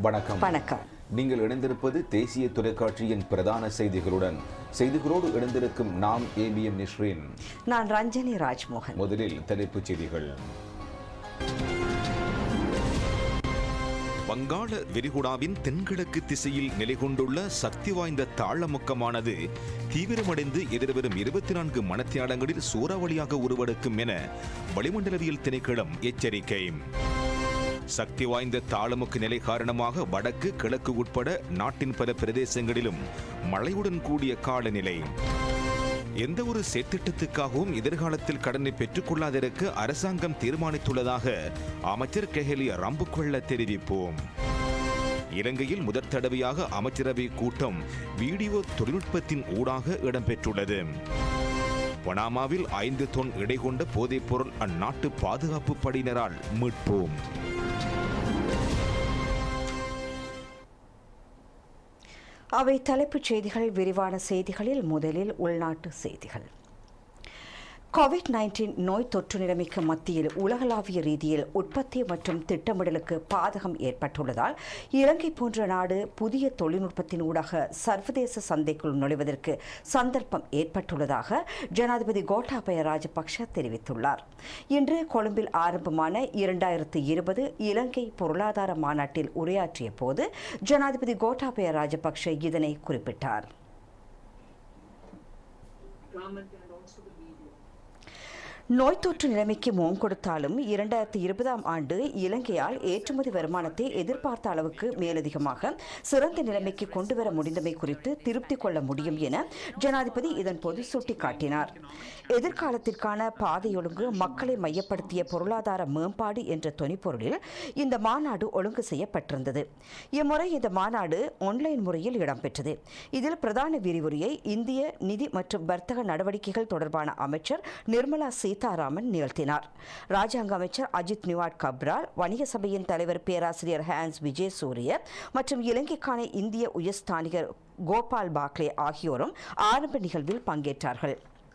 வணக்கம் வணக்கம் நீங்கள் இணைந்திருப்பது தேசிய தொலைக்காட்சியின் பிரதான செய்திகளுடன் செய்திகளோடு இணைந்திருக்கும் நாம் ஏபிஎம் நிஸ்ரீன் நான் ரஞ்சனி ராஜ்மோகன் முதலில் தலைப்புச் செய்திகள் வங்காள விரிகுடாவின் தென்கிழக்கு திசையில் நிலை கொண்டுள்ள சக்தி வாய்ந்த தாழமுக்கமானது தீவிரமடைந்து எதிர்வரும் இருபத்தி நான்கு மணத்தியாலங்களில் சூறாவளியாக உருவெடுக்கும் என வளிமண்டலவியல் திணைக்களம் எச்சரிக்கை சக்தி வாய்ந்த தாளமுக்கு நிலை காரணமாக வடக்கு கிழக்கு உட்பட நாட்டின் பல பிரதேசங்களிலும் மழையுடன் கூடிய காலநிலை எந்த ஒரு செயற்திட்டத்துக்காகவும் எதிர்காலத்தில் கடனை பெற்றுக்கொள்ளாதிருக்க அரசாங்கம் தீர்மானித்துள்ளதாக அமைச்சர் கெஹலிய ரம்புக்கொள்ள தெரிவிப்போம் இலங்கையில் முதற் தடவையாக அமைச்சரவை கூட்டம் வீடியோ தொழில்நுட்பத்தின் ஊடாக இடம்பெற்றுள்ளது பனாமாவில் ஐந்து தொன் எடை கொண்ட போதைப்பொருள் அந்நாட்டு பாதுகாப்பு படையினரால் மீட்போம் அவை தலைப்புச் செய்திகள் விரிவான செய்திகளில் முதலில் உள்நாட்டு செய்திகள் கோவிட் நைன்டீன் நோய் தொற்று நிலைமைக்கு மத்தியில் உலகளாவிய ரீதியில் உற்பத்தி மற்றும் திட்டமிடலுக்கு பாதகம் ஏற்பட்டுள்ளதால் இலங்கை போன்ற நாடு புதிய தொழில்நுட்பத்தின் ஊடாக சர்வதேச சந்தைக்குள் நுழைவதற்கு சந்தர்ப்பம் ஏற்பட்டுள்ளதாக ஜனாதிபதி கோட்டாபய ராஜபக்ஷ தெரிவித்துள்ளார் இன்று கொழும்பில் ஆரம்பமான இரண்டாயிரத்து இருபது இலங்கை பொருளாதார மாநாட்டில் உரையாற்றிய போது ஜனாதிபதி கோட்டாபய ராஜபக்ஷ இதனை குறிப்பிட்டார் நோய் தொற்று நிலைமைக்கு முகம் கொடுத்தாலும் இரண்டாயிரத்தி இருபதாம் ஆண்டு இலங்கையால் ஏற்றுமதி வருமானத்தை எதிர்பார்த்த அளவுக்கு மேலதிகமாக சிறந்த நிலைமைக்கு கொண்டு வர முடிந்தமை குறித்து திருப்தி கொள்ள முடியும் என ஜனாதிபதி இதன்போது சுட்டிக்காட்டினார் எதிர்காலத்திற்கான பாதையொழுங்கு மக்களை மையப்படுத்திய பொருளாதார மேம்பாடு என்ற தொனிப்பொருளில் இந்த மாநாடு ஒழுங்கு செய்யப்பட்டிருந்தது இம்முறை இந்த மாநாடு ஆன்லைன் முறையில் இடம்பெற்றது இதில் பிரதான விரிவுரையை இந்திய நிதி மற்றும் வர்த்தக நடவடிக்கைகள் தொடர்பான அமைச்சர் நிர்மலா சீதாராமன் நிகழ்த்தினார் ராஜாங்க அமைச்சர் அஜித் நிவாட் கப்ரால் வணிக சபையின் தலைவர் பேராசிரியர் ஹான்ஸ் விஜய் சூரிய மற்றும் இலங்கைக்கான இந்திய உயர்ஸ்தானிகர் கோபால் பாக்லே ஆகியோரும் ஆரம்ப நிகழ்வில் பங்கேற்றார்கள்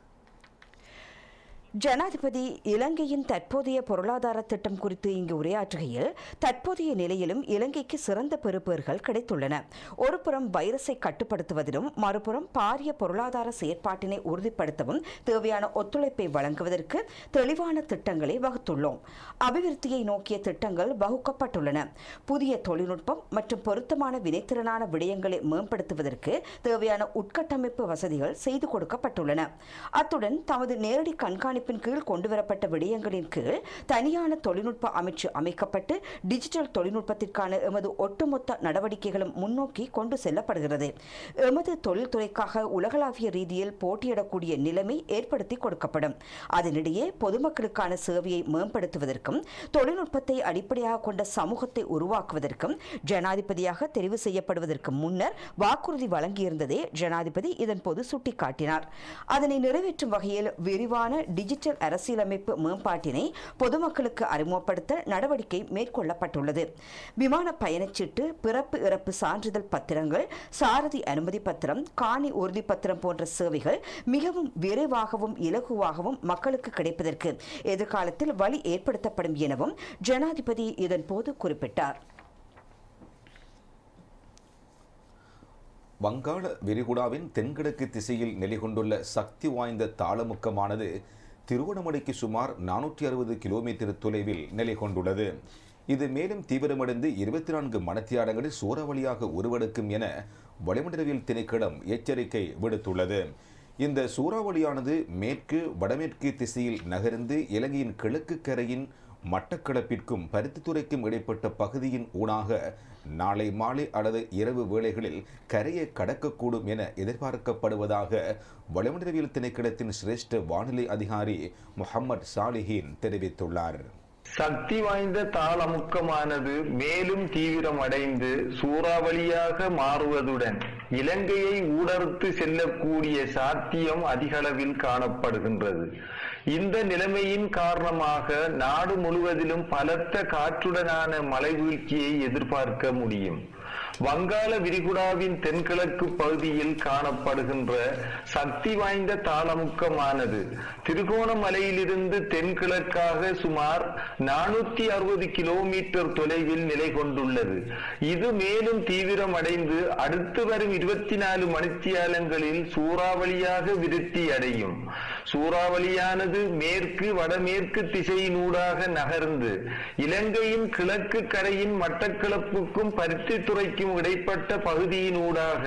ஜனாதிபதி இலங்கையின் தற்போதைய பொருளாதார திட்டம் குறித்து இங்கு உரையாற்றுகையில் தற்போதைய நிலையிலும் இலங்கைக்கு சிறந்த பெறுபேறுகள் கிடைத்துள்ளன ஒருபுறம் வைரஸை கட்டுப்படுத்துவதிலும் மறுபுறம் பாரிய பொருளாதார செயற்பாட்டினை உறுதிப்படுத்தவும் தேவையான ஒத்துழைப்பை வழங்குவதற்கு தெளிவான திட்டங்களை வகுத்துள்ளோம் அபிவிருத்தியை நோக்கிய திட்டங்கள் வகுக்கப்பட்டுள்ளன புதிய தொழில்நுட்பம் மற்றும் பொருத்தமான வினைத்திறனான விடயங்களை மேம்படுத்துவதற்கு தேவையான உட்கட்டமைப்பு வசதிகள் செய்து கொடுக்கப்பட்டுள்ளன அத்துடன் தமது நேரடி கண்காணிப்பு அமைப்பின் கீழ் கொண்டுவரப்பட்ட விடயங்களின் கீழ் தனியான தொழில்நுட்ப அமைச்சு அமைக்கப்பட்டு டிஜிட்டல் தொழில்நுட்பத்திற்கான எமது ஒட்டுமொத்த நடவடிக்கைகளும் முன்னோக்கி கொண்டு செல்லப்படுகிறது எமது தொழில்துறைக்காக உலகளாவிய ரீதியில் போட்டியிடக்கூடிய நிலைமை ஏற்படுத்தி கொடுக்கப்படும் அதனிடையே பொதுமக்களுக்கான சேவையை மேம்படுத்துவதற்கும் தொழில்நுட்பத்தை அடிப்படையாக கொண்ட சமூகத்தை உருவாக்குவதற்கும் ஜனாதிபதியாக தெரிவு செய்யப்படுவதற்கு முன்னர் வாக்குறுதி வழங்கியிருந்ததே ஜனாதிபதி இதன்போது சுட்டிக்காட்டினார் அதனை நிறைவேற்றும் வகையில் விரிவான டிஜிட்டல் டிஜிட்டல் அரசியலமைப்பு மேம்பாட்டினை பொதுமக்களுக்கு அறிமுகப்படுத்த நடவடிக்கை மேற்கொள்ளப்பட்டுள்ளது விமான பயணச்சீட்டு பிறப்பு இறப்பு சான்றிதழ் பத்திரங்கள் சாரதி அனுமதி பத்திரம் காணி உறுதி பத்திரம் போன்ற சேவைகள் மிகவும் விரைவாகவும் இலகுவாகவும் மக்களுக்கு கிடைப்பதற்கு எதிர்காலத்தில் வழி ஏற்படுத்தப்படும் எனவும் ஜனாதிபதி இதன்போது குறிப்பிட்டார் வங்காள விரிகுடாவின் தென்கிழக்கு திசையில் நிலை கொண்டுள்ள சக்தி வாய்ந்த தாளமுக்கமானது திருவண்ணாமலைக்கு சுமார் நானூற்றி அறுபது கிலோமீட்டர் தொலைவில் நிலை கொண்டுள்ளது இது மேலும் தீவிரமடைந்து இருபத்தி நான்கு மணத்தியாடங்களில் சூறாவளியாக உருவெடுக்கும் என வளிமண்டலவியல் திணைக்களம் எச்சரிக்கை விடுத்துள்ளது இந்த சூறாவளியானது மேற்கு வடமேற்கு திசையில் நகர்ந்து இலங்கையின் கிழக்கு கரையின் மட்டக்களப்பிற்கும் பருத்தித்துறைக்கும் இடைப்பட்ட பகுதியின் ஊடாக நாளை மாலை அல்லது இரவு வேளைகளில் கரையை கடக்கக்கூடும் என எதிர்பார்க்கப்படுவதாக வளிமண்டலவியல் திணைக்களத்தின் சிரேஷ்ட வானிலை அதிகாரி முகமது சாலிஹின் தெரிவித்துள்ளார் சக்தி வாய்ந்த தாளமுக்கமானது மேலும் தீவிரமடைந்து சூறாவளியாக மாறுவதுடன் இலங்கையை ஊடறுத்து செல்லக்கூடிய சாத்தியம் அதிகளவில் காணப்படுகின்றது இந்த நிலைமையின் காரணமாக நாடு முழுவதிலும் பலத்த காற்றுடனான மழை வீழ்ச்சியை எதிர்பார்க்க முடியும் வங்காள விரிகுடாவின் தென்கிழக்கு பகுதியில் காணப்படுகின்ற சக்தி வாய்ந்த தாளமுக்கமானது திருகோணமலையிலிருந்து தென்கிழக்காக சுமார் நானூத்தி அறுபது கிலோமீட்டர் தொலைவில் நிலை கொண்டுள்ளது இது மேலும் தீவிரமடைந்து அடுத்து வரும் இருபத்தி நாலு மணித்தியாலங்களில் சூறாவளியாக விருத்தி அடையும் சூறாவளியானது மேற்கு வடமேற்கு திசையினூடாக நகர்ந்து இலங்கையின் கிழக்கு கரையின் மட்டக்களப்புக்கும் பருத்தித்துறைக்கும் இடைப்பட்ட பகுதியினூடாக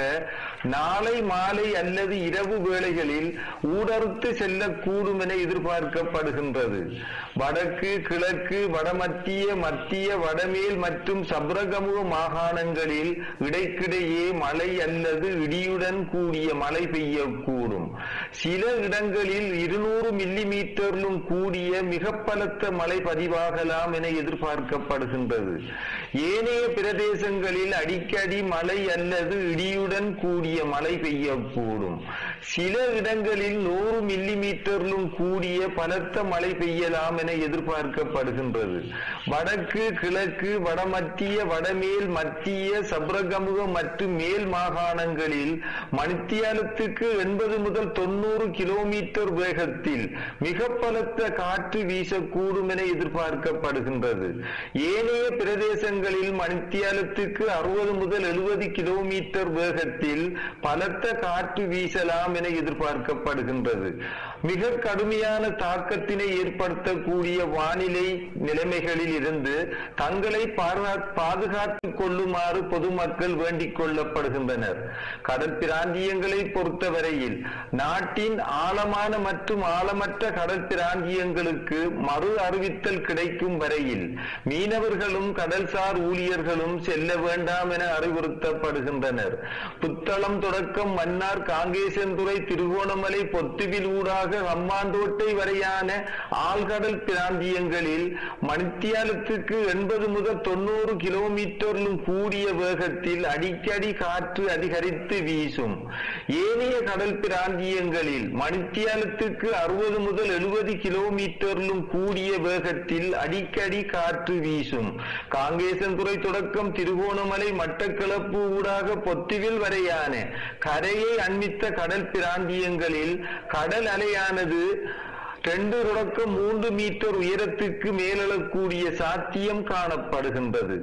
நாளை மாலை அல்லது இரவு வேளைகளில் ஊடறுத்து செல்லக்கூடும் என எதிர்பார்க்கப்படுகின்றது வடக்கு கிழக்கு வடமத்திய மத்திய வடமேல் மற்றும் சப்ரகமுக மாகாணங்களில் இடைக்கிடையே மழை அல்லது இடியுடன் கூடிய மழை பெய்யக்கூடும் சில இடங்களில் இருநூறு மில்லி மீட்டரிலும் கூடிய மிக பலத்த மழை பதிவாகலாம் என எதிர்பார்க்கப்படுகின்றது ஏனைய பிரதேசங்களில் அடிக்கடி மழை அல்லது இடியுடன் கூடிய மழை பெய்யக்கூடும் சில இடங்களில் நூறு மில்லி மீட்டரிலும் கூடிய பலத்த மழை பெய்யலாம் என எதிர்பார்க்கப்படுகின்றது வடக்கு கிழக்கு வடமத்திய வடமேல் மத்திய சப்ரகமுக மற்றும் மேல் மாகாணங்களில் மணித்தியாலத்துக்கு எண்பது முதல் தொண்ணூறு கிலோமீட்டர் வேகத்தில் மிக பலத்த காற்று வீசக்கூடும் என எதிர்பார்க்கப்படுகின்றது ஏனைய பிரதேசங்களில் மணித்தியாலத்துக்கு அறுபது முதல் எழுபது கிலோமீட்டர் வேகத்தில் பலத்த காற்று வீசலாம் என எதிர்பார்க்கப்படுகின்றது மிக கடுமையான தாக்கத்தினை ஏற்படுத்தக்கூடிய வானிலை நிலைமைகளில் இருந்து தங்களை பாதுகாத்துக் கொள்ளுமாறு பொதுமக்கள் வேண்டிக் கொள்ளப்படுகின்றனர் கடல் பிராந்தியங்களை பொறுத்தவரையில் நாட்டின் ஆழமான மற்றும் ஆழமற்ற கடல் பிராந்தியங்களுக்கு மறு அறிவித்தல் கிடைக்கும் வரையில் மீனவர்களும் கடல்சார் ஊழியர்களும் செல்ல வேண்டாம் என அறிவுறுத்தப்படுகின்றனர் புத்தளம் தொடக்கம் மன்னார் காங்கேசன்துறை திருகோணமலை பொத்துவில் ஊடாக அம்மாந்தோட்டை வரையான ஆழ்கடல் பிராந்தியங்களில் மணித்தியாலத்துக்கு எண்பது முதல் தொண்ணூறு கிலோமீட்டரிலும் கூடிய வேகத்தில் அடிக்கடி காற்று அதிகரித்து வீசும் ஏனைய கடல் பிராந்தியங்களில் மணித்தியாலத்துக்கு அறுபது முதல் எழுபது கிலோமீட்டரிலும் கூடிய வேகத்தில் அடிக்கடி காற்று வீசும் காங்கேசன்துறை தொடக்கம் திருகோணமலை மட்டக்களப்பு ஊடாக பொத்துவில் வரையான கரையை அண்மித்த கடல் பிராந்தியங்களில் கடல் அலையானது ரெண்டு தொடக்கம் மூன்று மீட்டர் உயரத்துக்கு மேலெழக்கூடிய சாத்தியம் காணப்படுகின்றது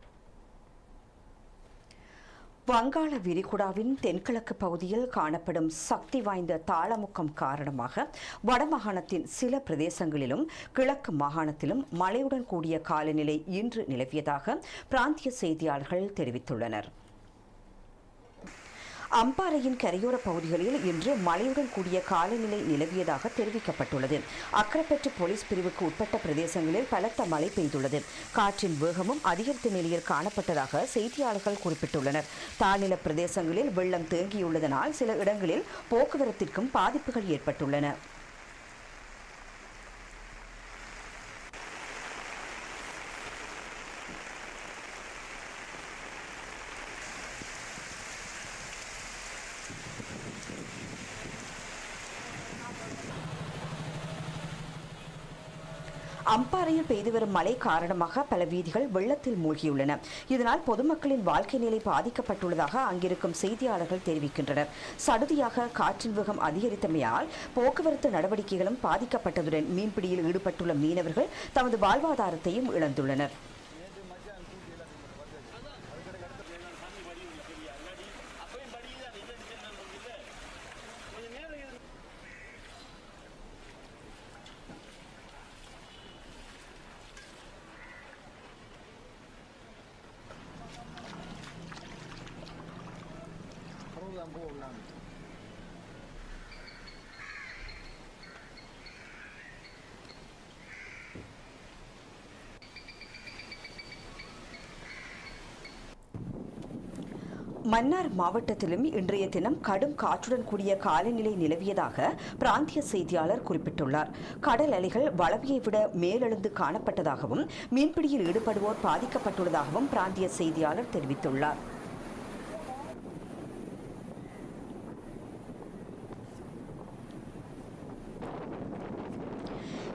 வங்காள விரிகுடாவின் தென்கிழக்கு பகுதியில் காணப்படும் சக்தி வாய்ந்த தாளமுக்கம் காரணமாக வடமாகாணத்தின் சில பிரதேசங்களிலும் கிழக்கு மாகாணத்திலும் மழையுடன் கூடிய காலநிலை இன்று நிலவியதாக பிராந்திய செய்தியாளர்கள் தெரிவித்துள்ளனர் அம்பாறையின் கரையோர பகுதிகளில் இன்று மழையுடன் கூடிய காலநிலை நிலவியதாக தெரிவிக்கப்பட்டுள்ளது அக்கரப்பற்று போலீஸ் பிரிவுக்கு உட்பட்ட பிரதேசங்களில் பலத்த மழை பெய்துள்ளது காற்றின் வேகமும் அதிகரித்த நிலையில் காணப்பட்டதாக செய்தியாளர்கள் குறிப்பிட்டுள்ளனர் தாழ்நில பிரதேசங்களில் வெள்ளம் தேங்கியுள்ளதனால் சில இடங்களில் போக்குவரத்திற்கும் பாதிப்புகள் ஏற்பட்டுள்ளன அம்பாறையில் பெய்து வரும் மழை காரணமாக பல வீதிகள் வெள்ளத்தில் மூழ்கியுள்ளன இதனால் பொதுமக்களின் வாழ்க்கை நிலை பாதிக்கப்பட்டுள்ளதாக அங்கிருக்கும் செய்தியாளர்கள் தெரிவிக்கின்றனர் சடுதியாக காற்றின் வேகம் அதிகரித்தமையால் போக்குவரத்து நடவடிக்கைகளும் பாதிக்கப்பட்டதுடன் மீன்பிடியில் ஈடுபட்டுள்ள மீனவர்கள் தமது வாழ்வாதாரத்தையும் இழந்துள்ளனர் மன்னார் மாவட்டத்திலும் இன்றைய தினம் கடும் காற்றுடன் கூடிய காலநிலை நிலவியதாக பிராந்திய செய்தியாளர் குறிப்பிட்டுள்ளார் கடல் அலைகள் வளவியை விட மேலெழுந்து காணப்பட்டதாகவும் மீன்பிடியில் ஈடுபடுவோர் பாதிக்கப்பட்டுள்ளதாகவும் பிராந்திய செய்தியாளர் தெரிவித்துள்ளார்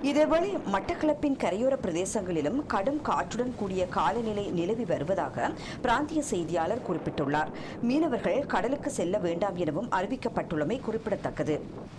இதேவேளை மட்டக்களப்பின் கரையோர பிரதேசங்களிலும் கடும் காற்றுடன் கூடிய காலநிலை நிலவி வருவதாக பிராந்திய செய்தியாளர் குறிப்பிட்டுள்ளார் மீனவர்கள் கடலுக்கு செல்ல வேண்டாம் எனவும் அறிவிக்கப்பட்டுள்ளமை குறிப்பிடத்தக்கது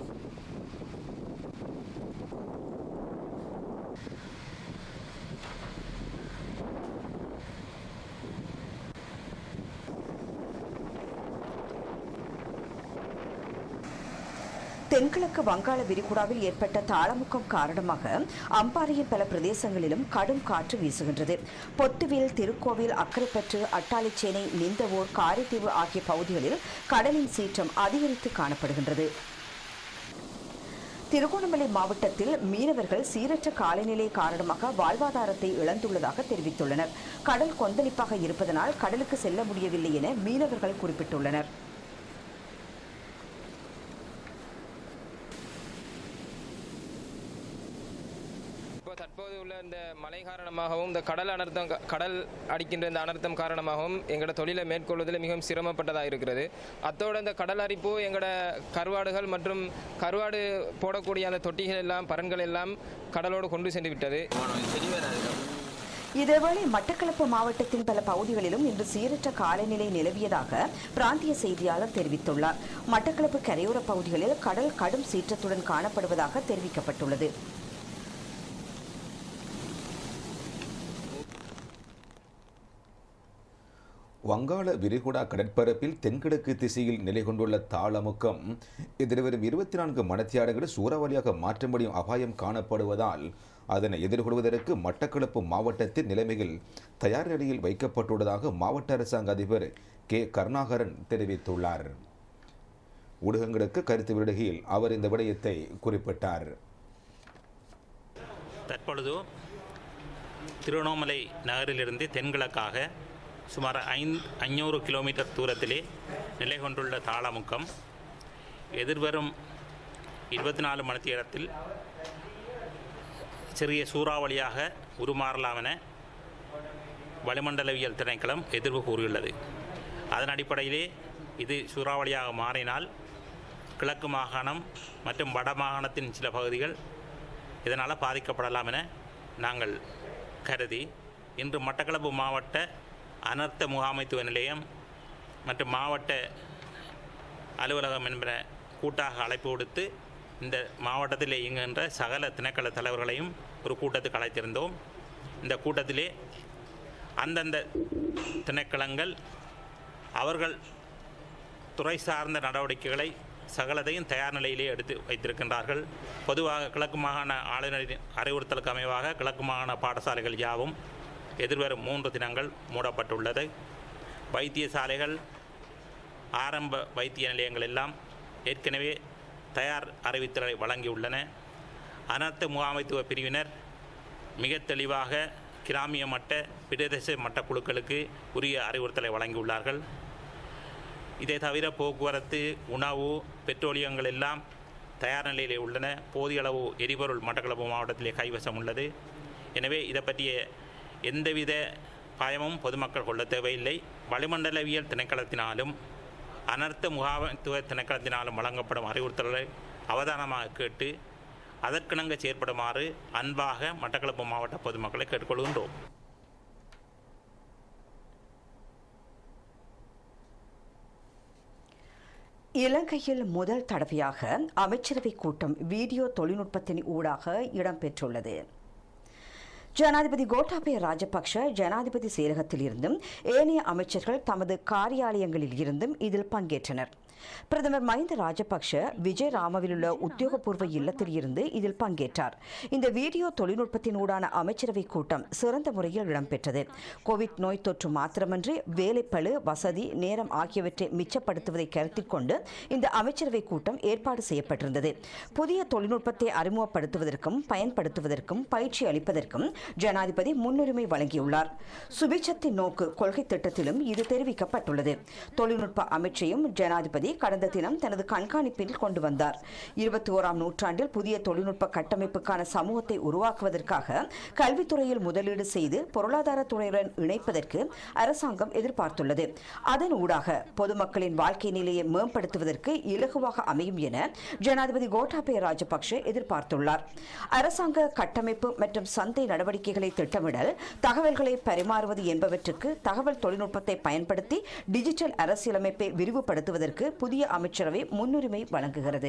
தென்கிழக்கு வங்காள விரிகுடாவில் ஏற்பட்ட தாளமுக்கம் காரணமாக அம்பாறையின் பல பிரதேசங்களிலும் கடும் காற்று வீசுகின்றது பொத்துவில் திருக்கோவில் அக்கரைப்பற்று அட்டாளிச்சேனை நிந்தவூர் காரைதீவு ஆகிய பகுதிகளில் கடலின் சீற்றம் அதிகரித்து காணப்படுகின்றது திருகோணமலை மாவட்டத்தில் மீனவர்கள் சீரற்ற காலநிலை காரணமாக வாழ்வாதாரத்தை இழந்துள்ளதாக தெரிவித்துள்ளனர் கடல் கொந்தளிப்பாக இருப்பதனால் கடலுக்கு செல்ல முடியவில்லை என மீனவர்கள் குறிப்பிட்டுள்ளனர் இப்போ தற்போது உள்ள இந்த மழை காரணமாகவும் இந்த கடல் அனர்த்தம் கா- கடல் அடிக்கின்ற இந்த அனர்த்தம் காரணமாகவும் எங்களோட தொழிலை மேற்கொள்வதில் மிகவும் சிரமப்பட்டதாக இருக்கிறது அத்தோடு இந்த கடல் அரிப்பு எங்களோட கருவாடுகள் மற்றும் கருவாடு போடக்கூடிய அந்த தொட்டிகள் எல்லாம் பரன்கள் எல்லாம் கடலோடு கொண்டு சென்று விட்டது இதேவேளை மட்டக்களப்பு மாவட்டத்தின் பல பகுதிகளிலும் இன்று சீரற்ற காலநிலை நிலவியதாக பிராந்திய செய்தியாளர் தெரிவித்துள்ளார் மட்டக்களப்பு கரையோர பகுதிகளில் கடல் கடும் சீற்றத்துடன் காணப்படுவதாக தெரிவிக்கப்பட்டுள்ளது வங்காள விரிகுடா கடற்பரப்பில் தென்கிழக்கு திசையில் நிலை கொண்டுள்ள தாளமுக்கம் எதிர்வரும் இருபத்தி நான்கு மணத்தியாடுகள் சூறாவளியாக மாற்ற முடியும் அபாயம் காணப்படுவதால் அதனை எதிர்கொள்வதற்கு மட்டக்களப்பு மாவட்டத்தில் நிலைமைகள் தயார் நிலையில் வைக்கப்பட்டுள்ளதாக மாவட்ட அரசாங்க அதிபர் கே கருணாகரன் தெரிவித்துள்ளார் ஊடகங்களுக்கு கருத்து விடுகையில் அவர் இந்த விடயத்தை குறிப்பிட்டார் தற்பொழுது திருவண்ணாமலை நகரிலிருந்து தென்கிழக்காக சுமார் ஐந்து ஐநூறு கிலோமீட்டர் தூரத்திலே நிலை கொண்டுள்ள தாளமுக்கம் எதிர்வரும் இருபத்தி நாலு மணி நேரத்தில் சிறிய சூறாவளியாக உருமாறலாம் என வளிமண்டலவியல் திணைக்களம் எதிர்வு கூறியுள்ளது அதன் அடிப்படையிலே இது சூறாவளியாக மாறினால் கிழக்கு மாகாணம் மற்றும் வட மாகாணத்தின் சில பகுதிகள் இதனால் பாதிக்கப்படலாம் என நாங்கள் கருதி இன்று மட்டக்களப்பு மாவட்ட அனர்த்த முகாமைத்துவ நிலையம் மற்றும் மாவட்ட அலுவலகம் என்பன கூட்டாக அழைப்பு கொடுத்து இந்த மாவட்டத்தில் இயங்குகின்ற சகல திணைக்கள தலைவர்களையும் ஒரு கூட்டத்துக்கு அழைத்திருந்தோம் இந்த கூட்டத்திலே அந்தந்த திணைக்களங்கள் அவர்கள் துறை சார்ந்த நடவடிக்கைகளை சகலதையும் தயார் நிலையிலே எடுத்து வைத்திருக்கின்றார்கள் பொதுவாக கிழக்கு மாகாண ஆளுநரின் அறிவுறுத்தலுக்கு அமைவாக கிழக்கு மாகாண பாடசாலைகள் யாவும் எதிர்வரும் மூன்று தினங்கள் மூடப்பட்டுள்ளது வைத்தியசாலைகள் ஆரம்ப வைத்திய நிலையங்கள் எல்லாம் ஏற்கனவே தயார் அறிவித்தலை வழங்கியுள்ளன அனர்த்த முகாமைத்துவ பிரிவினர் மிக தெளிவாக கிராமிய மட்ட பிரதேச மட்ட குழுக்களுக்கு உரிய அறிவுறுத்தலை வழங்கியுள்ளார்கள் இதை தவிர போக்குவரத்து உணவு பெட்ரோலியங்கள் எல்லாம் தயார் நிலையிலே உள்ளன போதிய அளவு எரிபொருள் மட்டக்களப்பு மாவட்டத்திலே கைவசம் உள்ளது எனவே இதை பற்றிய எந்தவித பயமும் பொதுமக்கள் கொள்ள தேவையில்லை வளிமண்டலவியல் திணைக்களத்தினாலும் அனர்த்த முகாமைத்துவ திணைக்களத்தினாலும் வழங்கப்படும் அறிவுறுத்தல்களை அவதானமாக கேட்டு அதற்கிணங்க செயற்படுமாறு அன்பாக மட்டக்களப்பு மாவட்ட பொதுமக்களை கேட்டுக்கொள்கின்றோம் இலங்கையில் முதல் தடவையாக அமைச்சரவை கூட்டம் வீடியோ தொழில்நுட்பத்தின் ஊடாக இடம்பெற்றுள்ளது ஜனாதிபதி கோட்டாபய ராஜபக்ஷ ஜனாதிபதி செயலகத்தில் இருந்தும் ஏனைய அமைச்சர்கள் தமது காரியாலயங்களில் இருந்தும் இதில் பங்கேற்றனர் பிரதமர் மஹிந்த ராஜபக்ஷ விஜய் ராமவில் உள்ள உத்தியோகபூர்வ இல்லத்தில் இருந்து இதில் பங்கேற்றார் இந்த வீடியோ தொழில்நுட்பத்தின் ஊடான அமைச்சரவை கூட்டம் சிறந்த முறையில் இடம்பெற்றது கோவிட் நோய் தொற்று மாத்திரமன்றி வேலைப்பளு வசதி நேரம் ஆகியவற்றை மிச்சப்படுத்துவதை கருத்தில் கொண்டு இந்த அமைச்சரவை கூட்டம் ஏற்பாடு செய்யப்பட்டிருந்தது புதிய தொழில்நுட்பத்தை அறிமுகப்படுத்துவதற்கும் பயன்படுத்துவதற்கும் பயிற்சி அளிப்பதற்கும் ஜனாதிபதி முன்னுரிமை வழங்கியுள்ளார் சுபிட்சத்தின் நோக்கு கொள்கை திட்டத்திலும் இது தெரிவிக்கப்பட்டுள்ளது தொழில்நுட்ப அமைச்சையும் ஜனாதிபதி ஜனாதிபதி கடந்த தினம் தனது கண்காணிப்பில் கொண்டு வந்தார் இருபத்தி ஓராம் நூற்றாண்டில் புதிய தொழில்நுட்ப கட்டமைப்புக்கான சமூகத்தை உருவாக்குவதற்காக கல்வித்துறையில் முதலீடு செய்து பொருளாதாரத்துறையுடன் இணைப்பதற்கு அரசாங்கம் எதிர்பார்த்துள்ளது அதன் ஊடாக பொதுமக்களின் வாழ்க்கை நிலையை மேம்படுத்துவதற்கு இலகுவாக அமையும் என ஜனாதிபதி கோட்டாபய ராஜபக்ஷ எதிர்பார்த்துள்ளார் அரசாங்க கட்டமைப்பு மற்றும் சந்தை நடவடிக்கைகளை திட்டமிடல் தகவல்களை பரிமாறுவது என்பவற்றுக்கு தகவல் தொழில்நுட்பத்தை பயன்படுத்தி டிஜிட்டல் அரசியலமைப்பை விரிவுபடுத்துவதற்கு புதிய அமைச்சரவை முன்னுரிமை வழங்குகிறது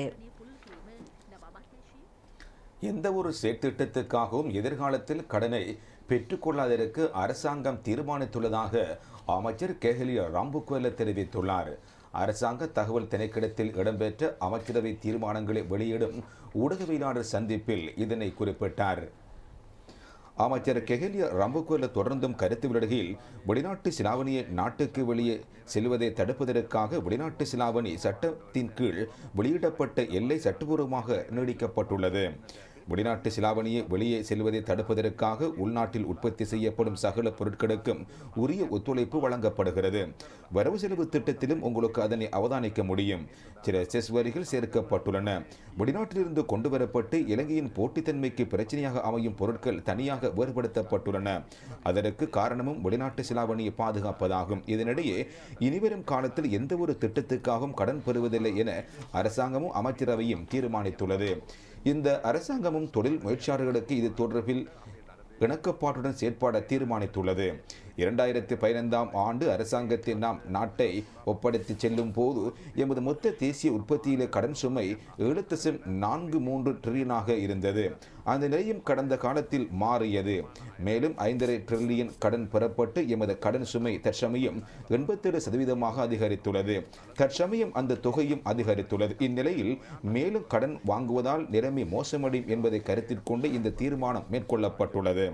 எந்த ஒரு செயற்திட்டத்துக்காகவும் எதிர்காலத்தில் கடனை பெற்றுக்கொள்ளாததற்கு அரசாங்கம் தீர்மானித்துள்ளதாக அமைச்சர் கெஹலிய ராம்புக்வெல்ல தெரிவித்துள்ளார் அரசாங்க தகவல் திணைக்களத்தில் இடம்பெற்ற அமைச்சரவை தீர்மானங்களை வெளியிடும் ஊடகவியலாளர் சந்திப்பில் இதனை குறிப்பிட்டார் அமைச்சர் கெஹலிய ரம்புக்குவல தொடர்ந்தும் கருத்து வெளியிடுகையில் வெளிநாட்டு சிலாவணியை நாட்டுக்கு வெளியே செல்வதை தடுப்பதற்காக வெளிநாட்டு சிலாவணி சட்டத்தின் கீழ் வெளியிடப்பட்ட எல்லை சட்டபூர்வமாக நீடிக்கப்பட்டுள்ளது வெளிநாட்டு சிலாவணியை வெளியே செல்வதை தடுப்பதற்காக உள்நாட்டில் உற்பத்தி செய்யப்படும் சகல பொருட்களுக்கும் உரிய ஒத்துழைப்பு வழங்கப்படுகிறது வரவு செலவு திட்டத்திலும் உங்களுக்கு அதனை அவதானிக்க முடியும் சில செஸ் வரிகள் சேர்க்கப்பட்டுள்ளன வெளிநாட்டிலிருந்து கொண்டு வரப்பட்டு இலங்கையின் போட்டித்தன்மைக்கு பிரச்சனையாக அமையும் பொருட்கள் தனியாக வேறுபடுத்தப்பட்டுள்ளன அதற்கு காரணமும் வெளிநாட்டு சிலாவணியை பாதுகாப்பதாகும் இதனிடையே இனிவரும் காலத்தில் எந்த ஒரு திட்டத்துக்காகவும் கடன் பெறுவதில்லை என அரசாங்கமும் அமைச்சரவையும் தீர்மானித்துள்ளது இந்த அரசாங்கமும் தொழில் முயற்சியாளர்களுக்கு இது தொடர்பில் இணக்கப்பாட்டுடன் செயற்பட தீர்மானித்துள்ளது இரண்டாயிரத்தி பதினைந்தாம் ஆண்டு அரசாங்கத்தில் நாம் நாட்டை ஒப்படைத்து செல்லும் போது எமது மொத்த தேசிய உற்பத்தியிலே கடன் சுமை ஏழு தசம் நான்கு மூன்று ட்ரில்லியனாக இருந்தது அந்த நிலையும் கடந்த காலத்தில் மாறியது மேலும் ஐந்தரை ட்ரில்லியன் கடன் பெறப்பட்டு எமது கடன் சுமை தற்சமயம் எண்பத்தேழு சதவீதமாக அதிகரித்துள்ளது தற்சமயம் அந்த தொகையும் அதிகரித்துள்ளது இந்நிலையில் மேலும் கடன் வாங்குவதால் நிலைமை மோசமடையும் என்பதை கருத்தில் கொண்டு இந்த தீர்மானம் மேற்கொள்ளப்பட்டுள்ளது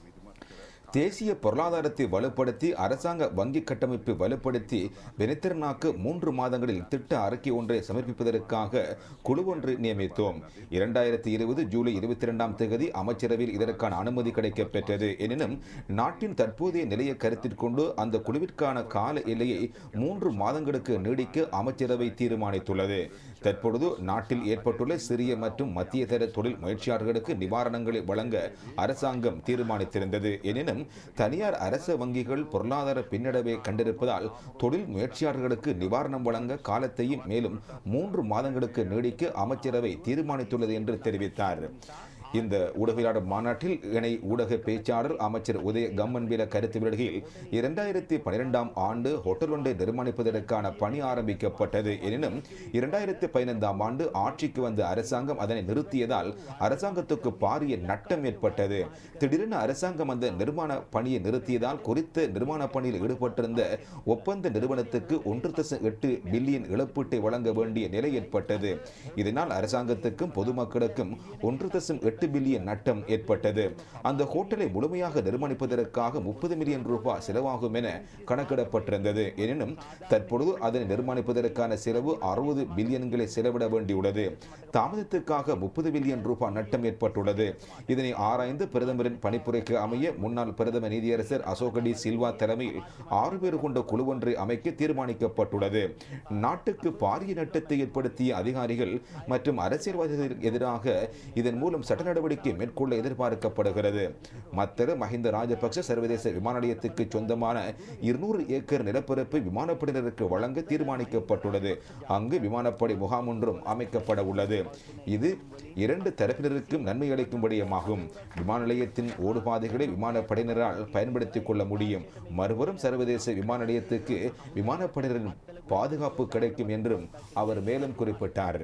தேசிய பொருளாதாரத்தை வலுப்படுத்தி அரசாங்க வங்கி கட்டமைப்பை வலுப்படுத்தி வெனித்திரனாக்கு மூன்று மாதங்களில் திட்ட அறிக்கை ஒன்றை சமர்ப்பிப்பதற்காக குழு ஒன்று நியமித்தோம் இரண்டாயிரத்தி இருபது ஜூலை இருபத்தி இரண்டாம் தேதி அமைச்சரவையில் இதற்கான அனுமதி கிடைக்கப் பெற்றது எனினும் நாட்டின் தற்போதைய நிலையை கருத்தில் கொண்டு அந்த குழுவிற்கான கால எல்லையை மூன்று மாதங்களுக்கு நீடிக்க அமைச்சரவை தீர்மானித்துள்ளது தற்பொழுது நாட்டில் ஏற்பட்டுள்ள சிறிய மற்றும் மத்திய தர தொழில் முயற்சியாளர்களுக்கு நிவாரணங்களை வழங்க அரசாங்கம் தீர்மானித்திருந்தது எனினும் தனியார் அரச வங்கிகள் பொருளாதார பின்னடைவை கண்டிருப்பதால் தொழில் முயற்சியாளர்களுக்கு நிவாரணம் வழங்க காலத்தையும் மேலும் மூன்று மாதங்களுக்கு நீடிக்க அமைச்சரவை தீர்மானித்துள்ளது என்று தெரிவித்தார் இந்த ஊடகவியலாளர் மாநாட்டில் இணை ஊடக பேச்சாளர் அமைச்சர் உதய கம்மன்பில கருத்து வெளியிடுகையில் இரண்டாயிரத்தி பனிரெண்டாம் ஆண்டு ஹோட்டல் ஒன்றை நிர்மாணிப்பதற்கான பணி ஆரம்பிக்கப்பட்டது எனினும் இரண்டாயிரத்தி பதினைந்தாம் ஆண்டு ஆட்சிக்கு வந்த அரசாங்கம் அதனை நிறுத்தியதால் அரசாங்கத்துக்கு பாரிய நட்டம் ஏற்பட்டது திடீரென அரசாங்கம் அந்த நிர்மாண பணியை நிறுத்தியதால் குறித்த நிர்மாண பணியில் ஈடுபட்டிருந்த ஒப்பந்த நிறுவனத்துக்கு ஒன்று தசம் எட்டு பில்லியன் இழப்பீட்டை வழங்க வேண்டிய நிலை ஏற்பட்டது இதனால் அரசாங்கத்துக்கும் பொதுமக்களுக்கும் ஒன்று தசம் எட்டு பில்லியன் நட்டம் ஏற்பட்டது அந்த ஹோட்டலை முழுமையாக நிர்மாணிப்பதற்காக முப்பது மில்லியன் ரூபாய் செலவாகும் என கணக்கிடப்பட்டிருந்தது எனினும் தற்பொழுது அதனை நிர்மாணிப்பதற்கான செலவு அறுபது பில்லியன்களை செலவிட வேண்டியுள்ளது தாமதத்துக்காக முப்பது பில்லியன் ரூபாய் நட்டம் ஏற்பட்டுள்ளது இதனை ஆராய்ந்து பிரதமரின் பணிப்புரைக்கு அமைய முன்னாள் பிரதம நீதியரசர் அசோகடி சில்வா தலைமையில் ஆறு பேர் கொண்ட குழு ஒன்றை அமைக்க தீர்மானிக்கப்பட்டுள்ளது நாட்டுக்கு பாரிய நட்டத்தை ஏற்படுத்திய அதிகாரிகள் மற்றும் அரசியல்வாதிகளுக்கு எதிராக இதன் மூலம் சட்ட நடவடிக்கை மேற்கொள்ள எதிர்பார்க்கப்படுகிறது மத்தர மஹிந்த ராஜபக்ச சர்வதேச விமான நிலையத்துக்கு சொந்தமான இருநூறு ஏக்கர் நிலப்பரப்பு விமானப்படையினருக்கு வழங்க தீர்மானிக்கப்பட்டுள்ளது அங்கு விமானப்படை முகாம் ஒன்றும் அமைக்கப்பட உள்ளது இது இரண்டு தரப்பினருக்கும் நன்மை அளிக்கும் விடயமாகும் விமான நிலையத்தின் ஓடுபாதைகளை விமானப்படையினரால் பயன்படுத்திக் கொள்ள முடியும் மறுபுறம் சர்வதேச விமான நிலையத்துக்கு விமானப்படையினரின் பாதுகாப்பு கிடைக்கும் என்றும் அவர் மேலும் குறிப்பிட்டார்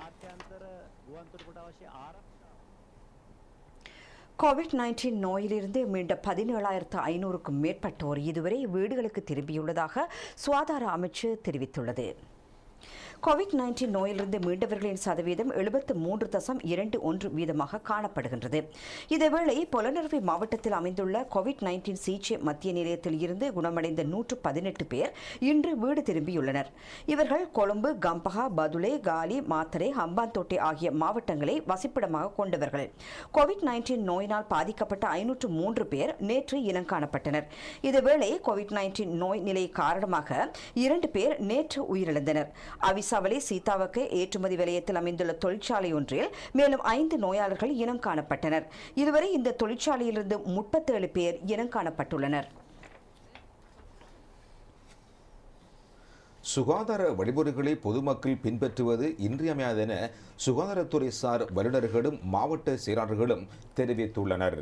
கோவிட் நைன்டீன் நோயிலிருந்து மீண்ட பதினேழாயிரத்து ஐநூறுக்கும் மேற்பட்டோர் இதுவரை வீடுகளுக்கு திரும்பியுள்ளதாக சுகாதார அமைச்சு தெரிவித்துள்ளது கோவிட் நைன்டீன் நோயிலிருந்து மீண்டவர்களின் சதவீதம் எழுபத்து மூன்று தசம் இரண்டு ஒன்று வீதமாக காணப்படுகின்றது இதேவேளை பொலனறுவை மாவட்டத்தில் அமைந்துள்ள கோவிட் நைன்டீன் சிகிச்சை மத்திய நிலையத்தில் இருந்து குணமடைந்த நூற்று பதினெட்டு பேர் இன்று வீடு திரும்பியுள்ளனர் இவர்கள் கொழும்பு கம்பஹா பதுளை காலி மாத்தரை ஹம்பாந்தோட்டை ஆகிய மாவட்டங்களை வசிப்பிடமாக கொண்டவர்கள் கோவிட் நைன்டீன் நோயினால் பாதிக்கப்பட்ட ஐநூற்று மூன்று பேர் நேற்று இனங்காணப்பட்டனர் இதேவேளை கோவிட் நைன்டீன் நோய் நிலை காரணமாக இரண்டு பேர் நேற்று உயிரிழந்தனர் அவிச அரிசாவளி சீதாவக்க ஏற்றுமதி விலையத்தில் அமைந்துள்ள தொழிற்சாலை ஒன்றில் மேலும் ஐந்து நோயாளர்கள் இனம் காணப்பட்டனர் இதுவரை இந்த தொழிற்சாலையிலிருந்து முப்பத்தேழு பேர் இனம் காணப்பட்டுள்ளனர் சுகாதார வழிமுறைகளை பொதுமக்கள் பின்பற்றுவது இன்றியமையாதென சுகாதாரத்துறை சார் வல்லுநர்களும் மாவட்ட செயலாளர்களும் தெரிவித்துள்ளனர்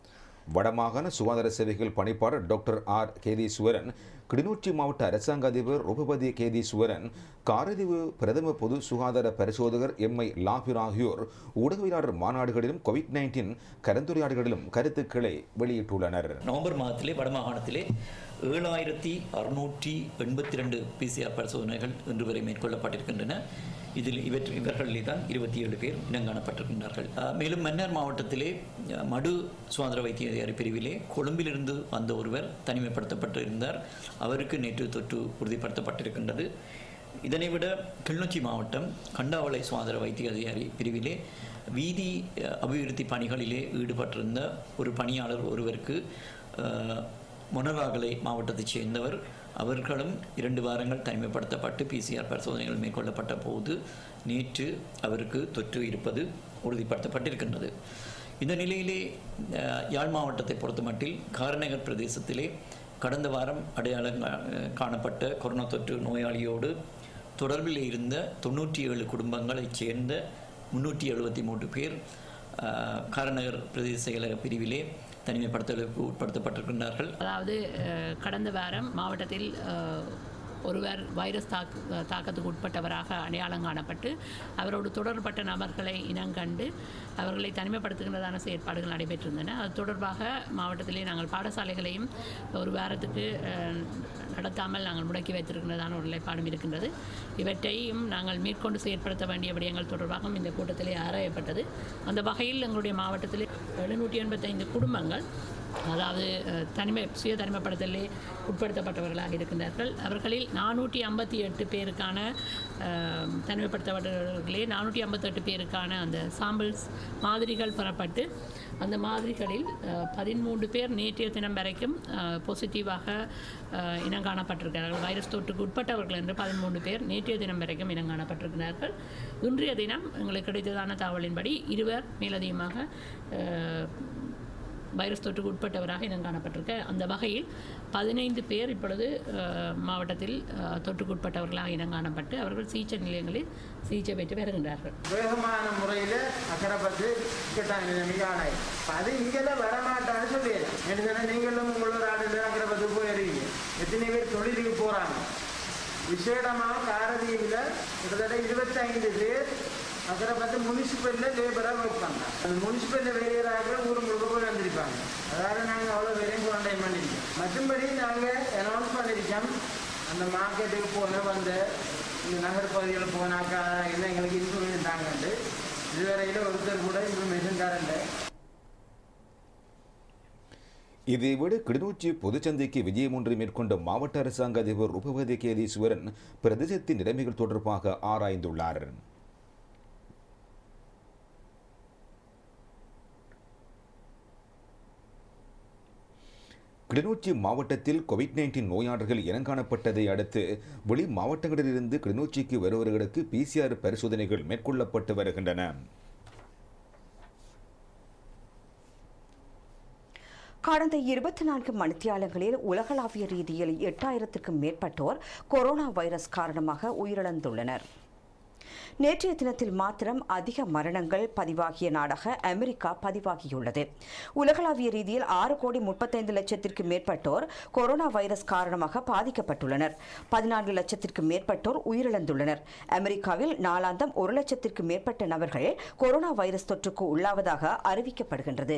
வடமாகாண சுகாதார சேவைகள் பணிப்பாளர் டாக்டர் ஆர் கேதீஸ்வரன் கிளிநொச்சி மாவட்ட அரசாங்க அதிபர் ரூபபதி கேதீஸ்வரன் காரதீவு பிரதம பொது சுகாதார பரிசோதகர் எம் ஐ லாபிர் ஆகியோர் ஊடகவியலாளர் மாநாடுகளிலும் கோவிட் நைன்டீன் கலந்துரையாடுகளிலும் கருத்துக்களை வெளியிட்டுள்ளனர் நவம்பர் மாதத்திலே வடமாகாணத்திலே ஏழாயிரத்தி அறுநூற்றி எண்பத்தி ரெண்டு பிசிஆர் பரிசோதனைகள் இன்று வரை மேற்கொள்ளப்பட்டிருக்கின்றன இதில் இவற்று இவர்களிலே தான் இருபத்தி ஏழு பேர் இனங்காணப்பட்டிருக்கின்றார்கள் அஹ், மேலும் மன்னர் மாவட்டத்திலே அஹ், மடு சுகாதார வைத்திய அதிகாரி பிரிவிலே கொழும்பிலிருந்து வந்த ஒருவர் தனிமைப்படுத்தப்பட்டு இருந்தார் அவருக்கு நேற்று தொற்று உறுதிப்படுத்தப்பட்டிருக்கின்றது இதனை விட கிளிநொச்சி மாவட்டம் கண்டாவளை சுகாதார வைத்திய அதிகாரி பிரிவிலே வீதி அஹ், அபிவிருத்தி பணிகளிலே ஈடுபட்டிருந்த ஒரு பணியாளர் ஒருவருக்கு அஹ், மொனராகலை மாவட்டத்தைச் சேர்ந்தவர் அவர்களும் இரண்டு வாரங்கள் தனிமைப்படுத்தப்பட்டு பிசிஆர் பரிசோதனைகள் மேற்கொள்ளப்பட்ட போது நேற்று அவருக்கு தொற்று இருப்பது உறுதிப்படுத்தப்பட்டிருக்கின்றது இந்த நிலையிலே அஹ், யாழ் மாவட்டத்தை பொறுத்தமட்டில் காரநகர் பிரதேசத்திலே கடந்த வாரம் அடையாளம் கா- காணப்பட்ட கொரோனா தொற்று நோயாளியோடு தொடர்பில் இருந்த தொண்ணூற்றி ஏழு குடும்பங்களைச் சேர்ந்த முன்னூற்றி எழுபத்தி மூன்று பேர் அஹ், காரநகர் பிரதேச செயலக பிரிவிலே தனிமைப்படுத்தலுக்கு உட்படுத்தப்பட்டிருக்கின்றார்கள் அதாவது அஹ், கடந்த வாரம் மாவட்டத்தில் அஹ், ஒருவர் வைரஸ் தாக்கு தாக்கத்துக்கு உட்பட்டவராக அடையாளம் காணப்பட்டு அவரோடு தொடர்பட்ட நபர்களை இனங்கண்டு அவர்களை தனிமைப்படுத்துகின்றதான செயற்பாடுகள் நடைபெற்றிருந்தன அது தொடர்பாக மாவட்டத்திலே நாங்கள் பாடசாலைகளையும் ஒரு வாரத்துக்கு அஹ், நடத்தாமல் நாங்கள் முடக்கி வைத்திருக்கின்றதான ஒரு நிலைப்பாடும் இருக்கின்றது இவற்றையும் நாங்கள் மேற்கொண்டு செயற்படுத்த வேண்டிய விடயங்கள் தொடர்பாகவும் இந்த கூட்டத்திலே ஆராயப்பட்டது அந்த வகையில் எங்களுடைய மாவட்டத்திலே எழுநூற்றி எண்பத்தைந்து குடும்பங்கள் அதாவது அஹ், தனிமை சுய தனிமைப்படுத்தலே உட்படுத்தப்பட்டவர்களாக இருக்கின்றார்கள் அவர்களில் நானூற்றி ஐம்பத்தி எட்டு பேருக்கான அஹ், தனிமைப்படுத்தப்பட்டவர்களே நானூற்றி ஐம்பத்தெட்டு பேருக்கான அந்த சாம்பிள்ஸ் மாதிரிகள் பெறப்பட்டு அந்த மாதிரிகளில் அஹ், பதிமூன்று பேர் நேற்றைய தினம் வரைக்கும் பாசிட்டிவாக இனம் காணப்பட்டிருக்கிறார்கள் வைரஸ் தொற்றுக்கு உட்பட்டவர்கள் என்று பதிமூன்று பேர் நேற்றைய தினம் வரைக்கும் இனம் காணப்பட்டிருக்கிறார்கள் இன்றைய தினம் எங்களுக்கு கிடைத்ததான தகவலின்படி இருவர் மேலதிகமாக அஹ், வைரஸ் தொற்றுக்கு உட்பட்டவராக இனம் காணப்பட்டிருக்க அந்த வகையில் பதினைந்து பேர் இப்பொழுது அஹ், மாவட்டத்தில் அஹ், தொற்றுக்கு உட்பட்டவர்களாக இனம் காணப்பட்டு அவர்கள் சிகிச்சை நிலையங்களில் சிகிச்சை பெற்று வருகின்றார்கள் வேகமான முறையில் அக்கறைப்பட்டு கேட்டாங்க நிலைமைக்கான அது இங்கெல்லாம் வரமாட்டான்னு சொல்லிடுறேன் என்ன சொன்னா நீங்களும் உங்களோட ஆடுல அக்கறைப்பட்டு போயிருக்கீங்க எத்தனை பேர் தொழிலுக்கு போகிறாங்க விசேடமாக காரதீவில் கிட்டத்தட்ட இருபத்தைந்து பேர் அக்கறைப்பட்டு முனிசிபலில் லேபராக ஒர்க் பண்ணாங்க அந்த முனிசிபலில் வேலையராக ஊர் முழுக்க போய் வந்திருப்பாங்க அதாவது நாங்கள் அவ்வளோ பேரையும் குவாரண்டைன் பண்ணியிருக்கோம் மற்றும்படி நாங்கள் அனௌன்ஸ் பண்ணியிருக்கோம் அந்த மார்க்கெட்டுக்கு போன வந்த இந்த நகர் பகுதியில் போனாக்கா என்ன எங்களுக்கு இன்ஃபர்மேஷன் தாங்கண்டு இதுவரையில் ஒருத்தர் கூட இன்ஃபர்மேஷன் தரல இதேவேளை கிளிநொச்சி பொதுச்சந்தைக்கு விஜயம் ஒன்றை மேற்கொண்ட மாவட்ட அரசாங்க அதிபர் ரூபவதி கேதீஸ்வரன் பிரதேசத்தின் நிலைமைகள் தொடர்பாக ஆராய்ந்துள்ளார் கிளிநொச்சி மாவட்டத்தில் கோவிட் நைன்டீன் நோயாளர்கள் இனங்காணப்பட்டதை அடுத்து வெளி மாவட்டங்களிலிருந்து கிளிநொச்சிக்கு வருபவர்களுக்கு பிசிஆர் பரிசோதனைகள் மேற்கொள்ளப்பட்டு வருகின்றன கடந்த இருபத்தி நான்கு மணித்தியாலங்களில் உலகளாவிய ரீதியில் எட்டாயிரத்துக்கும் மேற்பட்டோர் கொரோனா வைரஸ் காரணமாக உயிரிழந்துள்ளனர் நேற்றைய தினத்தில் மாத்திரம் அதிக மரணங்கள் பதிவாகிய நாடாக அமெரிக்கா பதிவாகியுள்ளது உலகளாவிய ரீதியில் ஆறு கோடி முப்பத்தைந்து லட்சத்திற்கு மேற்பட்டோர் கொரோனா வைரஸ் காரணமாக பாதிக்கப்பட்டுள்ளனர் பதினான்கு லட்சத்திற்கு மேற்பட்டோர் உயிரிழந்துள்ளனர் அமெரிக்காவில் நாளாந்தம் ஒரு லட்சத்திற்கு மேற்பட்ட நபர்கள் கொரோனா வைரஸ் தொற்றுக்கு உள்ளாவதாக அறிவிக்கப்படுகின்றது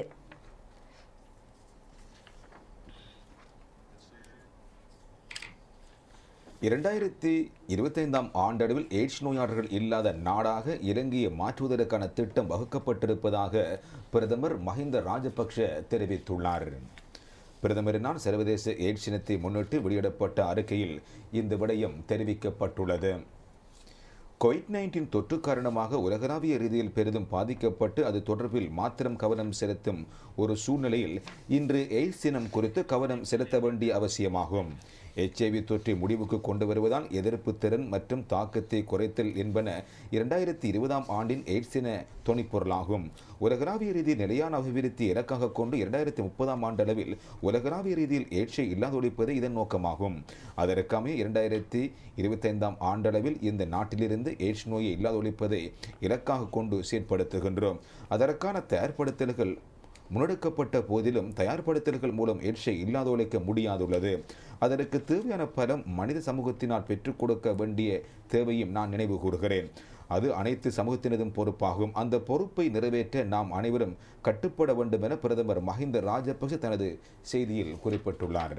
இரண்டாயிரத்தி இருபத்தைந்தாம் ஆண்டளவில் எய்ட்ஸ் நோயாளர்கள் இல்லாத நாடாக இலங்கையை மாற்றுவதற்கான திட்டம் வகுக்கப்பட்டிருப்பதாக பிரதமர் மஹிந்த ராஜபக்ஷ தெரிவித்துள்ளார் பிரதமரினால் சர்வதேச எய்ட்ஸ் தினத்தை முன்னிட்டு வெளியிடப்பட்ட அறிக்கையில் இந்த விடயம் தெரிவிக்கப்பட்டுள்ளது கோவிட் நைன்டீன் தொற்று காரணமாக உலகளாவிய ரீதியில் பெரிதும் பாதிக்கப்பட்டு அது தொடர்பில் மாத்திரம் கவனம் செலுத்தும் ஒரு சூழ்நிலையில் இன்று எய்ட்ஸ் தினம் குறித்து கவனம் செலுத்த வேண்டிய அவசியமாகும் எச்ஐவி தொற்றை முடிவுக்கு கொண்டு வருவதால் எதிர்ப்பு திறன் மற்றும் தாக்கத்தை குறைத்தல் என்பன இரண்டாயிரத்தி இருபதாம் ஆண்டின் எய்ட்ஸ் என துணைப்பொருளாகும் உலகளாவிய ரீதியில் நிலையான அபிவிருத்தி இலக்காக கொண்டு இரண்டாயிரத்தி முப்பதாம் ஆண்டளவில் உலகளாவிய ரீதியில் எய்ட்ஸை இல்லாதொழிப்பது இதன் நோக்கமாகும் அதற்கமைய இரண்டாயிரத்தி இருபத்தைந்தாம் ஆண்டளவில் இந்த நாட்டிலிருந்து எய்ட்ஸ் நோயை இல்லாதொழிப்பதை இலக்காக கொண்டு செயற்படுத்துகின்றோம் அதற்கான தயார்படுத்தல்கள் முன்னெடுக்கப்பட்ட போதிலும் தயார்படுத்தல்கள் மூலம் எய்ட்ஸை இல்லாதொழிக்க முடியாதுள்ளது அதற்கு தேவையான பலம் மனித சமூகத்தினால் பெற்றுக் கொடுக்க வேண்டிய தேவையும் நான் நினைவு கூறுகிறேன் அது அனைத்து சமூகத்தினதும் பொறுப்பாகும் அந்த பொறுப்பை நிறைவேற்ற நாம் அனைவரும் கட்டுப்பட வேண்டும் என பிரதமர் மஹிந்த ராஜபக்ஷ தனது செய்தியில் குறிப்பிட்டுள்ளார்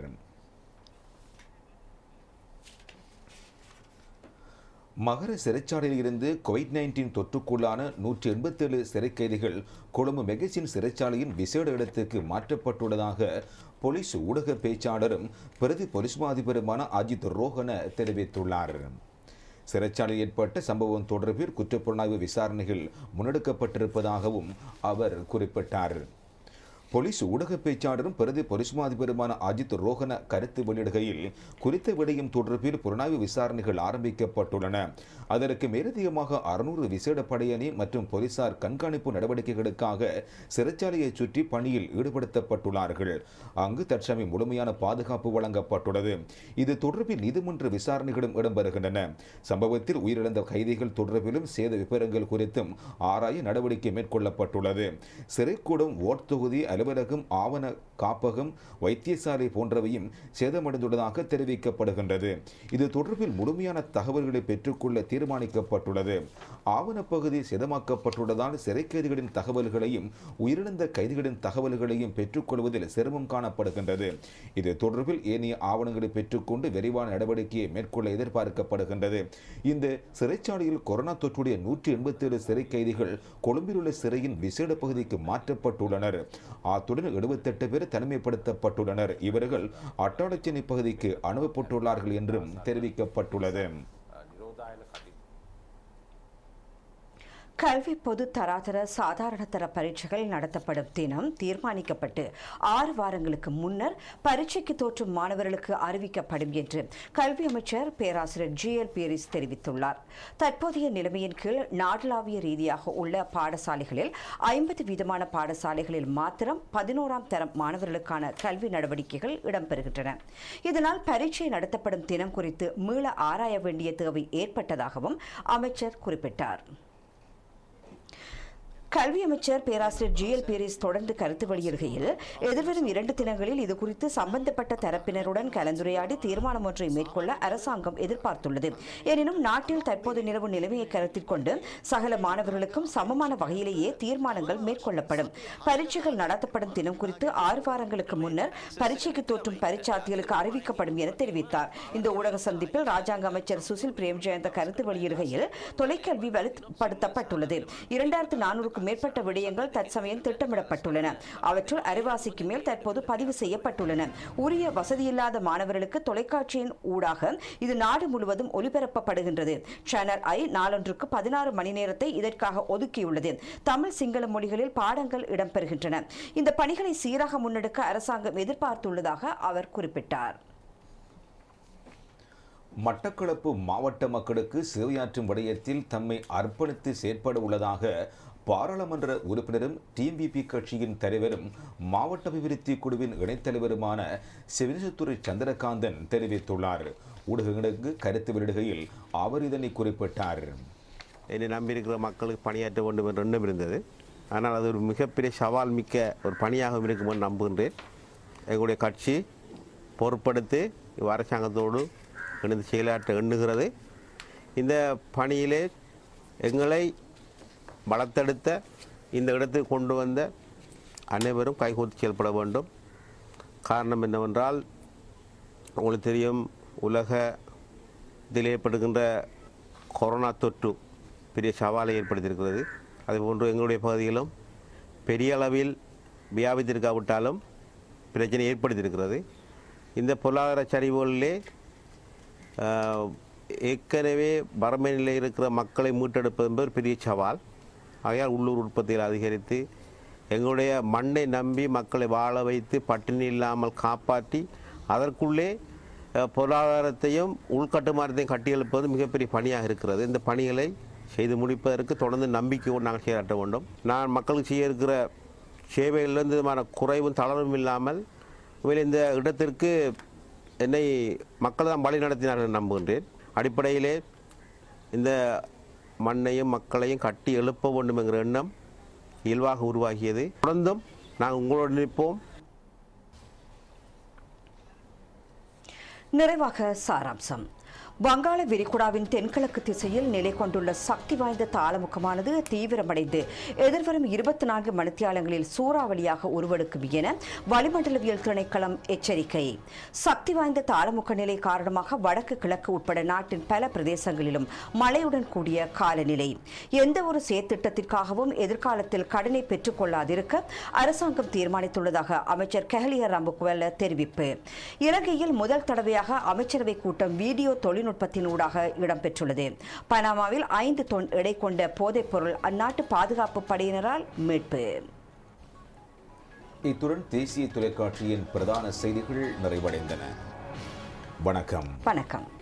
மகர சிறைச்சாலையில் இருந்து கோவிட் நைன்டீன் தொற்றுக்குள்ளான நூற்றி எண்பத்தேழு சிறை கைதிகள் கொழும்பு மெகசின் சிறைச்சாலையின் விசேட இடத்துக்கு மாற்றப்பட்டுள்ளதாக போலீஸ் ஊடக பேச்சாளரும் பிரதி போலீஸ் அதிபருமான அஜித் ரோஹன தெரிவித்துள்ளார் சிறைச்சாலையில் ஏற்பட்ட சம்பவம் தொடர்பில் குற்றப்புலனாய்வு விசாரணைகள் முன்னெடுக்கப்பட்டிருப்பதாகவும் அவர் குறிப்பிட்டார் போலீஸ் ஊடக பேச்சாளரும் பிரதி போலீஸ் அதிபருமான அஜித் ரோஹன கருத்து வெளியிடுகையில் குறித்த விடயம் தொடர்பில் புலனாய்வு விசாரணைகள் ஆரம்பிக்கப்பட்டுள்ளன அதற்கு மேலதிகமாக அறுநூறு விசேட படையணி மற்றும் போலீசார் கண்காணிப்பு நடவடிக்கைகளுக்காக சிறைச்சாலையை சுற்றி பணியில் ஈடுபடுத்தப்பட்டுள்ளார்கள் அங்கு தற்சமயம் முழுமையான பாதுகாப்பு வழங்கப்பட்டுள்ளது இது தொடர்பில் நீதிமன்ற விசாரணைகளும் இடம்பெறுகின்றன சம்பவத்தில் உயிரிழந்த கைதிகள் தொடர்பிலும் சேத விவரங்கள் குறித்தும் ஆராய நடவடிக்கை மேற்கொள்ளப்பட்டுள்ளது சிறைக்கூடம் ஓட் தொகுதி அலுவலகம் ஆவண காப்பகம் வைத்தியசாலை போன்றவையும் சேதமடைந்துள்ளதாக தெரிவிக்கப்படுகின்றது இது தொடர்பில் முழுமையான தகவல்களை பெற்றுக்கொள்ள தீர்மானிக்கப்பட்டுள்ளது ஆவணப்பகுதி சேதமாக்கப்பட்டுள்ளதால் சிறை கைதிகளின் தகவல்களையும் உயிரிழந்த கைதிகளின் தகவல்களையும் பெற்றுக்கொள்வதில் சிரமம் காணப்படுகின்றது இது தொடர்பில் ஏனைய ஆவணங்களை பெற்றுக்கொண்டு விரைவான நடவடிக்கையை மேற்கொள்ள எதிர்பார்க்கப்படுகின்றது இந்த சிறைச்சாலையில் கொரோனா தொற்றுடைய நூற்றி எண்பத்தி ஏழு சிறை கைதிகள் கொழும்பில் உள்ள சிறையின் விசேட பகுதிக்கு மாற்றப்பட்டுள்ளனர் அத்துடன் எழுபத்தெட்டு பேர் தனிமைப்படுத்தப்பட்டுள்ளனர் இவர்கள் அட்டாளச்சேனை பகுதிக்கு அனுப்பப்பட்டுள்ளார்கள் என்றும் தெரிவிக்கப்பட்டுள்ளது கல்வி பொது தராதர சாதாரணதர பரீட்சைகள் நடத்தப்படும் தினம் தீர்மானிக்கப்பட்டு ஆறு வாரங்களுக்கு முன்னர் பரீட்சைக்கு தோற்றும் மாணவர்களுக்கு அறிவிக்கப்படும் என்று கல்வி அமைச்சர் பேராசிரியர் ஜி எல் பீரிஸ் தெரிவித்துள்ளார் தற்போதைய நிலைமையின் கீழ் நாடளாவிய ரீதியாக உள்ள பாடசாலைகளில் ஐம்பது வீதமான பாடசாலைகளில் மாத்திரம் பதினோராம் தரம் மாணவர்களுக்கான கல்வி நடவடிக்கைகள் இடம்பெறுகின்றன இதனால் பரீட்சை நடத்தப்படும் தினம் குறித்து மீள ஆராய வேண்டிய தேவை ஏற்பட்டதாகவும் அமைச்சர் குறிப்பிட்டார் கல்வி அமைச்சர் பேராசிரியர் ஜி எல் பீரிஸ் தொடர்ந்து கருத்து வெளியிடுகையில் எதிர்வரும் இரண்டு தினங்களில் இது குறித்து சம்பந்தப்பட்ட தரப்பினருடன் கலந்துரையாடி தீர்மானம் ஒன்றை மேற்கொள்ள அரசாங்கம் எதிர்பார்த்துள்ளது எனினும் நாட்டில் தற்போது நிலவும் நிலைமையை கருத்தில் கொண்டு சகல மாணவர்களுக்கும் சமமான வகையிலேயே தீர்மானங்கள் மேற்கொள்ளப்படும் பரீட்சைகள் நடத்தப்படும் தினம் குறித்து ஆறு வாரங்களுக்கு முன்னர் பரீட்சைக்கு தோற்றும் பரீட்சார்த்திகளுக்கு அறிவிக்கப்படும் என தெரிவித்தார் இந்த ஊடக சந்திப்பில் ராஜாங்க அமைச்சர் சுசில் பிரேம் ஜெயந்த கருத்து வெளியிடுகையில் தொலைக்கல்வி வலுப்படுத்தப்பட்டுள்ளது இரண்டாயிரத்து நானூறுக்கும் மேற்பட்ட விடயங்கள் தற்சமயம் திட்டமிடப்பட்டுள்ளன அவற்றுள் அரைவாசிக்கு மேல் தற்போது பதிவு செய்யப்பட்டுள்ளன உரிய வசதியில்லாத மாணவர்களுக்கு தொலைக்காட்சியின் ஊடாக இது நாடு முழுவதும் ஒலிபரப்பப்படுகின்றது சேனல் ஐ நாளொன்றுக்கு பதினாறு மணி நேரத்தை இதற்காக ஒதுக்கியுள்ளது தமிழ் சிங்கள மொழிகளில் பாடங்கள் இடம்பெறுகின்றன இந்த பணிகளை சீராக முன்னெடுக்க அரசாங்கம் எதிர்பார்த்துள்ளதாக அவர் குறிப்பிட்டார் மட்டக்களப்பு மாவட்ட மக்களுக்கு சேவையாற்றும் விடயத்தில் தம்மை அர்ப்பணித்து செயற்பட உள்ளதாக பாராளுமன்ற உறுப்பினரும் டிஎம்பிபி கட்சியின் தலைவரும் மாவட்ட அபிவிருத்தி குழுவின் இணைத்தலைவருமான சிவனேசத்துறை சந்திரகாந்தன் தெரிவித்துள்ளார் ஊடகங்களுக்கு கருத்து வெளியிடுகையில் அவர் இதனை குறிப்பிட்டார் என்னை நம்பியிருக்கிற மக்களுக்கு பணியாற்ற வேண்டும் என்ற எண்ணம் இருந்தது ஆனால் அது ஒரு மிகப்பெரிய சவால் மிக்க ஒரு பணியாக இருக்கும் என்று நம்புகின்றேன் எங்களுடைய கட்சி பொறுப்படுத்தி இவ் அரசாங்கத்தோடு இணைந்து செயலாற்ற எண்ணுகிறது இந்த பணியிலே எங்களை வளர்த்தெடுத்த இந்த இடத்துக்கு கொண்டு வந்த அனைவரும் கைகோர்த்து செயல்பட வேண்டும் காரணம் என்னவென்றால் உங்களுக்கு தெரியும் உலகத்தில் ஏற்படுகின்ற கொரோனா தொற்று பெரிய சவாலை ஏற்படுத்தியிருக்கிறது அதுபோன்று எங்களுடைய பகுதியிலும் பெரிய அளவில் வியாபித்திருக்காவிட்டாலும் பிரச்சனை ஏற்படுத்தியிருக்கிறது இந்த பொருளாதார சரிவுகளிலே ஆஹ், ஏற்கனவே வறுமை நிலையில் இருக்கிற மக்களை மீட்டெடுப்பது என்பது ஒரு பெரிய சவால் ஆகையால் உள்ளூர் உற்பத்தியில் அதிகரித்து எங்களுடைய மண்ணை நம்பி மக்களை வாழ வைத்து பட்டினி இல்லாமல் காப்பாற்றி அதற்குள்ளே அஹ், பொருளாதாரத்தையும் உள்கட்டுமானத்தையும் கட்டியெழுப்பது மிகப்பெரிய பணியாக இருக்கிறது இந்த பணிகளை செய்து முடிப்பதற்கு தொடர்ந்து நம்பிக்கையோடு நாங்கள் செயலாற்ற வேண்டும் நான் மக்களுக்கு செய்ய இருக்கிற சேவையில் எந்த விதமான குறைவும் தளர்வும் இல்லாமல் உண்மையில் இந்த இடத்திற்கு என்னை மக்கள் தான் வழி நடத்தினார்கள் நம்புகின்றேன் அடிப்படையிலே இந்த மண்ணையும் மக்களையும் கட்டி எழுப்ப வேண்டும் என்கிற எண்ணம் இயல்பாக உருவாகியது தொடர்ந்தும் நாங்கள் உங்களோடு நிற்போம் நிறைவாக சாராம்சம் வங்காள விரிகுடாவின் தென்கிழக்கு திசையில் நிலை கொண்டுள்ள சக்தி வாய்ந்த தாளமுகமானது தீவிரமடைந்து எதிர்வரும் இருபத்தி நான்கு மணித்தியாலங்களில் சூறாவளியாக உருவெடுக்கும் என வளிமண்டலவியல் திணைக்களம் எச்சரிக்கை சக்தி வாய்ந்த தாளமுக நிலை காரணமாக வடக்கு கிழக்கு உட்பட நாட்டின் பல பிரதேசங்களிலும் மழையுடன் கூடிய காலநிலை எந்த ஒரு செயற்திட்டத்திற்காகவும் எதிர்காலத்தில் கடனை பெற்றுக்கொள்ளாதிருக்க அரசாங்கம் தீர்மானித்துள்ளதாக அமைச்சர் கெஹலிய ரம்புக்வெல்ல தெரிவிப்பு இலங்கையில் முதல் தடவையாக அமைச்சரவை கூட்டம் வீடியோ தொழில்நுட்பத்தினூடாக இடம்பெற்றுள்ளது பனாமாவில் ஐந்து தொன் எடை கொண்ட போதைப்பொருள் அந்நாட்டு பாதுகாப்பு படையினரால் மீட்பு இத்துடன் தேசிய தொலைக்காட்சியின் பிரதான செய்திகள் நிறைவடைந்தன வணக்கம் வணக்கம்